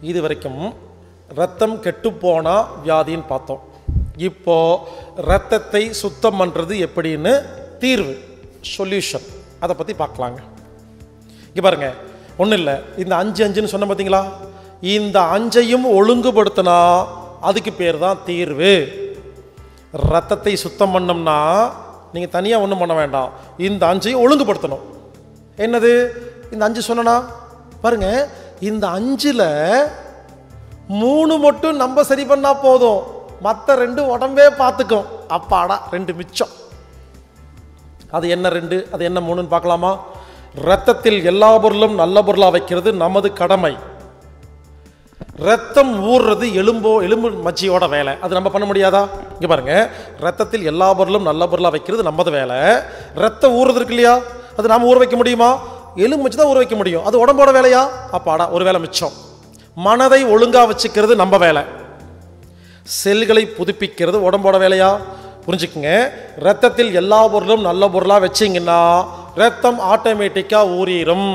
இது வரைக்கும் ரத்தம் கெட்டுப்போனா வியாதின்னு பார்த்தோம் இப்போ ரத்தத்தை சுத்தம் பண்ணுறது எப்படின்னு தீர்வு சொல்யூஷன் அதை பற்றி பார்க்கலாங்க இங்கே பாருங்க ஒன்றும் இல்லை இந்த அஞ்சு அஞ்சுன்னு சொன்ன பார்த்தீங்களா இந்த அஞ்சையும் ஒழுங்குபடுத்தினா அதுக்கு பேர் தான் தீர்வு ரத்தத்தை சுத்தம் பண்ணோம்னா நீங்கள் தனியாக ஒன்றும் பண்ண வேண்டாம் இந்த அஞ்சையும் ஒழுங்குபடுத்தணும் என்னது இந்த அஞ்சு சொன்னனா பாருங்க இந்த அஞ்சில் மூணு மட்டும் நம்ம சரி பண்ணா போதும் மற்ற ரெண்டு உடம்பே பார்த்துக்கும் அப்பாடா ரெண்டு மிச்சம் அது என்ன ரெண்டு அது என்ன மூணுன்னு பார்க்கலாமா ரத்தத்தில் எல்லா பொருளும் நல்ல பொருளாக வைக்கிறது நமது கடமை ரத்தம் ஊறுறது எலும்போ எலும்பு மச்சியோட வேலை அது நம்ம பண்ண முடியாதா இங்கே பாருங்க ரத்தத்தில் எல்லா பொருளும் நல்ல பொருளாக வைக்கிறது நமது வேலை ரத்தம் ஊறுறது இருக்கு இல்லையா அது நாம ஊற வைக்க முடியுமா எலும்பு வச்சு தான் ஊற வைக்க முடியும் அது உடம்போட வேலையா அப்பாடா ஒரு வேலை மிச்சம் மனதை ஒழுங்கா வச்சுக்கிறது நம்ம வேலை செல்களை புதுப்பிக்கிறது உடம்போட வேலையா புரிஞ்சுக்குங்க ரத்தத்தில் எல்லா பொருளும் நல்ல பொருளாக வச்சிங்கன்னா ரத்தம் ஆட்டோமேட்டிக்காக ஊறிடும்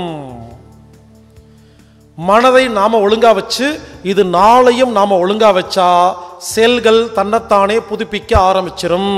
மனதை நாம ஒழுங்கா வச்சு இது நாளையும் நாம ஒழுங்கா வச்சா செல்கள் தன்னைத்தானே புதுப்பிக்க ஆரம்பிச்சிரும்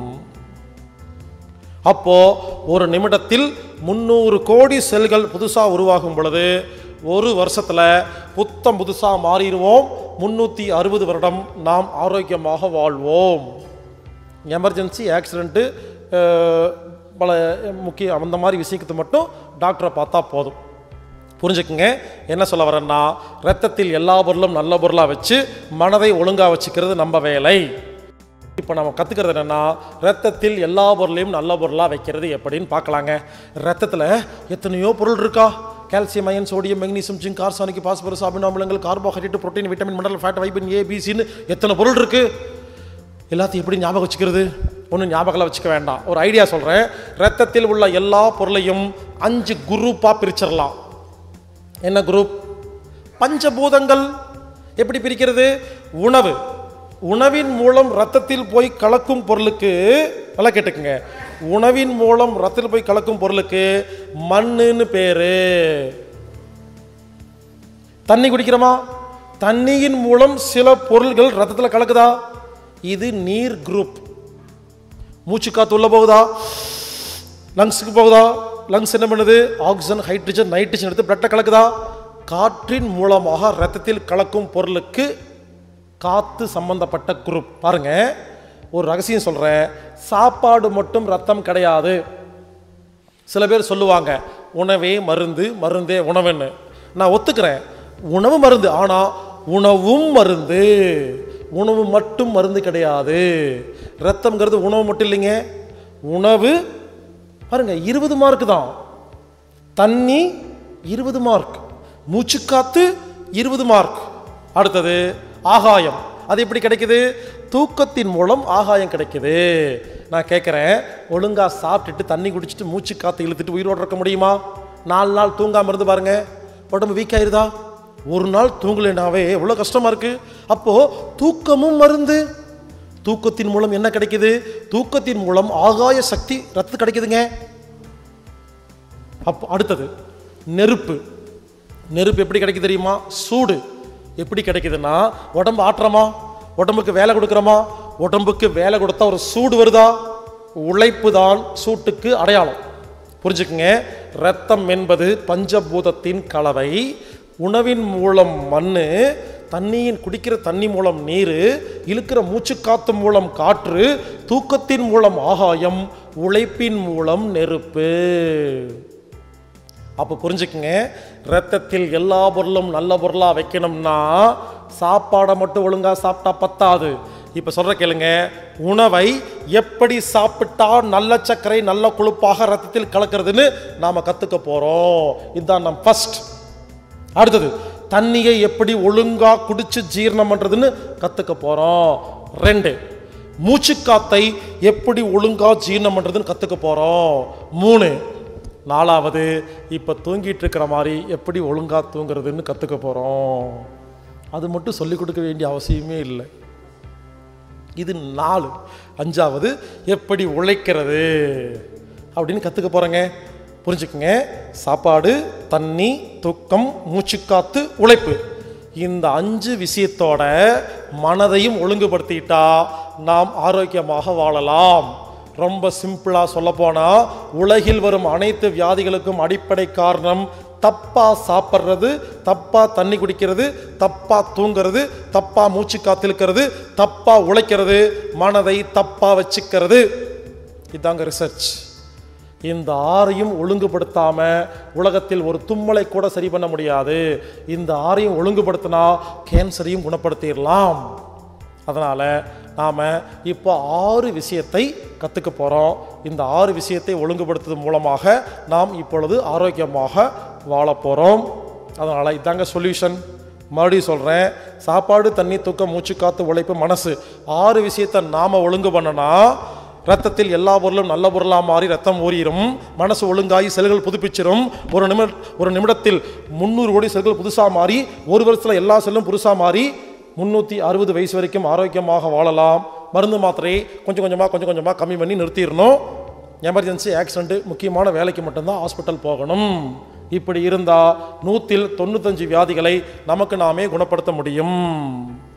அப்போ ஒரு நிமிடத்தில் முந்நூறு கோடி செல்கள் புதுசா உருவாகும் பொழுது ஒரு வருஷத்துல புத்தம் புதுசா மாறிடுவோம் முன்னூற்றி அறுபது வருடம் நாம் ஆரோக்கியமாக வாழ்வோம் எமர்ஜென்சி ஆக்சிடெண்ட்டு பல முக்கிய அந்த மாதிரி விஷயத்துக்கு மட்டும் டாக்டரை பார்த்தா போதும் புரிஞ்சுக்குங்க என்ன சொல்ல வரேன்னா ரத்தத்தில் எல்லா பொருளும் நல்ல பொருளாக வச்சு மனதை ஒழுங்காக வச்சுக்கிறது நம்ம வேலை இப்போ நம்ம கற்றுக்கிறது என்னென்னா ரத்தத்தில் எல்லா பொருளையும் நல்ல பொருளாக வைக்கிறது எப்படின்னு பார்க்கலாங்க ரத்தத்தில் எத்தனையோ பொருள் இருக்கா calcium iron sodium magnesium zinc கார்சானிக் பாஸ்பரஸ் அமினோ அமிலங்கள் carbohydrate protein vitamin mineral fat வைபின் ஏ பிசின்னு எத்தனை பொருள் இருக்குது எல்லாத்தையும் எப்படி ஞாபகம் வச்சுக்கிறது ஒன்றும் ஞாபகம் வச்சுக்க வேண்டாம் ஒரு ஐடியா சொல்கிறேன் ரத்தத்தில் உள்ள எல்லா பொருளையும் அஞ்சு குரூப்பாக பிரிச்சிடலாம் என்ன குரூப் பஞ்சபூதங்கள் எப்படி பிரிக்கிறது உணவு உணவின் மூலம் ரத்தத்தில் போய் கலக்கும் பொருளுக்கு நல்லா கேட்டுக்குங்க உணவின் மூலம் ரத்தத்தில் போய் கலக்கும் பொருளுக்கு மண்ணுன்னு பேரு தண்ணி குடிக்கிறோமா தண்ணியின் மூலம் சில பொருள்கள் ரத்தத்தில் கலக்குதா இது நீர் குரூப் மூச்சு காத்து உள்ள போகுதா லங்ஸுக்கு போகுதா லங்ஸ் என்ன பண்ணுது ஆக்சிஜன் ஹைட்ரஜன் நைட்ரஜன் எடுத்து பிளட்டை கலக்குதா காற்றின் மூலமாக ரத்தத்தில் கலக்கும் பொருளுக்கு காத்து சம்பந்தப்பட்ட குரூப் பாருங்க ஒரு ரகசியம் சொல்றேன் சாப்பாடு மட்டும் ரத்தம் கிடையாது சில பேர் சொல்லுவாங்க உணவே மருந்து மருந்தே உணவுன்னு நான் ஒத்துக்கிறேன் உணவு மருந்து ஆனா உணவும் மருந்து உணவு மட்டும் மருந்து கிடையாது ரத்தம்ங்கிறது உணவு மட்டும் இல்லைங்க உணவு பாருங்க இருபது மார்க் தான் தண்ணி இருபது மார்க் மூச்சுக்காத்து இருபது மார்க் அடுத்தது ஆகாயம் அது எப்படி கிடைக்குது தூக்கத்தின் மூலம் ஆகாயம் கிடைக்குது நான் கேட்குறேன் ஒழுங்கா சாப்பிட்டுட்டு தண்ணி குடிச்சிட்டு மூச்சு காத்து இழுத்துட்டு உயிரோட இருக்க முடியுமா நாலு நாள் தூங்காம இருந்து பாருங்க உடம்பு வீக் ஆயிருதா ஒரு நாள் தூங்கலைனாவே எவ்வளோ கஷ்டமா இருக்கு அப்போ தூக்கமும் மருந்து தூக்கத்தின் மூலம் என்ன கிடைக்குது தூக்கத்தின் மூலம் ஆகாய சக்தி ரத்து கிடைக்குதுங்க அப்போ அடுத்தது நெருப்பு நெருப்பு எப்படி கிடைக்குது தெரியுமா சூடு எப்படி கிடைக்குதுன்னா உடம்பு ஆட்டுறோமா உடம்புக்கு வேலை கொடுக்குறோமா உடம்புக்கு வேலை கொடுத்தா ஒரு சூடு வருதா உழைப்பு தான் சூட்டுக்கு அடையாளம் புரிஞ்சுக்குங்க ரத்தம் என்பது பஞ்சபூதத்தின் கலவை உணவின் மூலம் மண்ணு தண்ணியின் குடிக்கிற தண்ணி மூலம் நீர் இழுக்கிற மூச்சுக்காத்து மூலம் காற்று தூக்கத்தின் மூலம் ஆகாயம் உழைப்பின் மூலம் நெருப்பு அப்போ புரிஞ்சுக்குங்க ரத்தத்தில் எல்லா பொருளும் நல்ல பொருளாக வைக்கணும்னா சாப்பாடை மட்டும் ஒழுங்காக சாப்பிட்டா பத்தாது இப்போ சொல்கிற கேளுங்க உணவை எப்படி சாப்பிட்டா நல்ல சர்க்கரை நல்ல கொழுப்பாக ரத்தத்தில் கலக்கிறதுன்னு நாம் கற்றுக்க போகிறோம் இதுதான் நம் ஃபர்ஸ்ட் அடுத்தது தண்ணியை எப்படி ஒழுங்காக குடிச்சு ஜீரணம் பண்ணுறதுன்னு கற்றுக்க போகிறோம் ரெண்டு மூச்சுக்காத்தை எப்படி ஒழுங்காக ஜீரணம் பண்ணுறதுன்னு கற்றுக்க போகிறோம் மூணு நாலாவது இப்போ தூங்கிட்டு இருக்கிற மாதிரி எப்படி ஒழுங்காக தூங்குறதுன்னு கற்றுக்க போகிறோம் அது மட்டும் சொல்லிக் கொடுக்க வேண்டிய அவசியமே இல்லை இது நாலு அஞ்சாவது எப்படி உழைக்கிறது அப்படின்னு கற்றுக்க போகிறேங்க புரிஞ்சுக்குங்க சாப்பாடு தண்ணி தூக்கம் மூச்சுக்காத்து உழைப்பு இந்த அஞ்சு விஷயத்தோட மனதையும் ஒழுங்குபடுத்திட்டா நாம் ஆரோக்கியமாக வாழலாம் ரொம்ப சிம்பிளாக சொல்லப்போனால் உலகில் வரும் அனைத்து வியாதிகளுக்கும் அடிப்படை காரணம் தப்பா சாப்பிட்றது தப்பா தண்ணி குடிக்கிறது தப்பா தூங்குறது தப்பா மூச்சு காத்திருக்கிறது தப்பா உழைக்கிறது மனதை தப்பா வச்சுக்கிறது இதாங்க ரிசர்ச் இந்த ஆறையும் ஒழுங்குபடுத்தாம உலகத்தில் ஒரு தும்மலை கூட சரி பண்ண முடியாது இந்த ஆறையும் ஒழுங்குபடுத்தினா கேன்சரையும் குணப்படுத்திடலாம் அதனால் நாம் இப்போ ஆறு விஷயத்தை கற்றுக்க போகிறோம் இந்த ஆறு விஷயத்தை ஒழுங்குபடுத்துவது மூலமாக நாம் இப்பொழுது ஆரோக்கியமாக வாழ போகிறோம் அதனால் இதாங்க சொல்யூஷன் மறுபடியும் சொல்கிறேன் சாப்பாடு தண்ணி தூக்கம் மூச்சு காத்து உழைப்பு மனசு ஆறு விஷயத்தை நாம் ஒழுங்கு பண்ணனா ரத்தத்தில் எல்லா பொருளும் நல்ல பொருளாக மாறி ரத்தம் ஊறிடும் மனசு ஒழுங்காகி செல்கள் புதுப்பிச்சிடும் ஒரு நிமிட ஒரு நிமிடத்தில் முந்நூறு கோடி செல்கள் புதுசாக மாறி ஒரு வருஷத்தில் எல்லா செல்லும் புதுசாக மாறி முந்நூற்றி அறுபது வயசு வரைக்கும் ஆரோக்கியமாக வாழலாம் மருந்து மாத்திரை கொஞ்சம் கொஞ்சமாக கொஞ்சம் கொஞ்சமாக கம்மி பண்ணி நிறுத்திடணும் எமர்ஜென்சி ஆக்சிடென்ட் முக்கியமான வேலைக்கு மட்டும்தான் ஹாஸ்பிட்டல் போகணும் இப்படி இருந்தால் நூற்றில் தொண்ணூத்தஞ்சு வியாதிகளை நமக்கு நாமே குணப்படுத்த முடியும்